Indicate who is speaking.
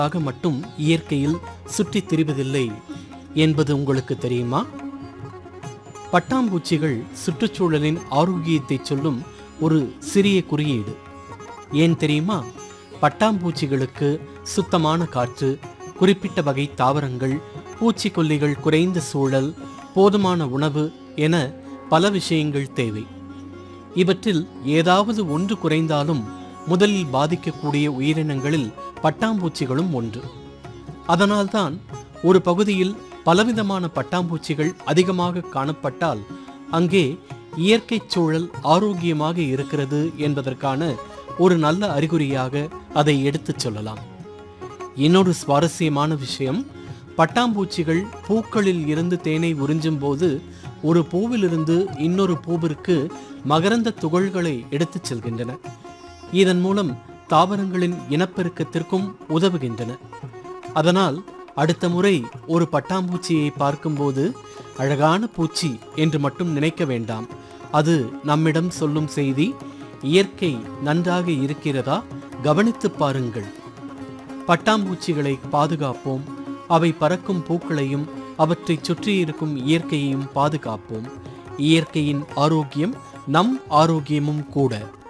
Speaker 1: ஆக மட்டும் இயற்கையில் சுற்றித் திரிவதில்லை என்பது உங்களுக்கு தெரியுமா பட்டாம்பூச்சிகள் சுற்றுச்சூழலின் ஆரோக்கியத்தை சொல்லும் ஒரு சிறிய குறியீடு ஏன் தெரியுமா பட்டாம்பூச்சிகளுக்கு சுத்தமான காற்று குறிப்பிட்ட வகை தாவரங்கள் பூச்சிக்கொல்லிகள் குறைந்த சூழல் போதுமான உணவு என பல விஷயங்கள் தேவை இவற்றில் ஏதாவது ஒன்று குறைந்தாலும் முதலில் பாதிக்கக்கூடிய உயிரினங்களில் பட்டாம்பூச்சிகளும் ஒன்று அதனால்தான் ஒரு பகுதியில் பலவிதமான பட்டாம்பூச்சிகள் அதிகமாக காணப்பட்டால் அங்கே இயற்கை சூழல் ஆரோக்கியமாக இருக்கிறது என்பதற்கான ஒரு நல்ல அறிகுறியாக அதை எடுத்துச் சொல்லலாம் இன்னொரு சுவாரஸ்யமான விஷயம் பட்டாம்பூச்சிகள் பூக்களில் இருந்து தேனை உறிஞ்சும் போது ஒரு பூவிலிருந்து இன்னொரு பூவிற்கு மகரந்த துகள்களை எடுத்துச் செல்கின்றன இதன் மூலம் தாவரங்களின் இனப்பெருக்கத்திற்கும் உதவுகின்றன அதனால் அடுத்த முறை ஒரு பட்டாம்பூச்சியை பார்க்கும்போது அழகான பூச்சி என்று மட்டும் நினைக்க வேண்டாம் அது நம்மிடம் சொல்லும் செய்தி இயற்கை நன்றாக இருக்கிறதா கவனித்துப் பாருங்கள் பட்டாம்பூச்சிகளை பாதுகாப்போம் அவை பறக்கும் பூக்களையும் அவற்றைச் சுற்றியிருக்கும் இயற்கையையும் பாதுகாப்போம் இயற்கையின் ஆரோக்கியம் நம் ஆரோக்கியமும் கூட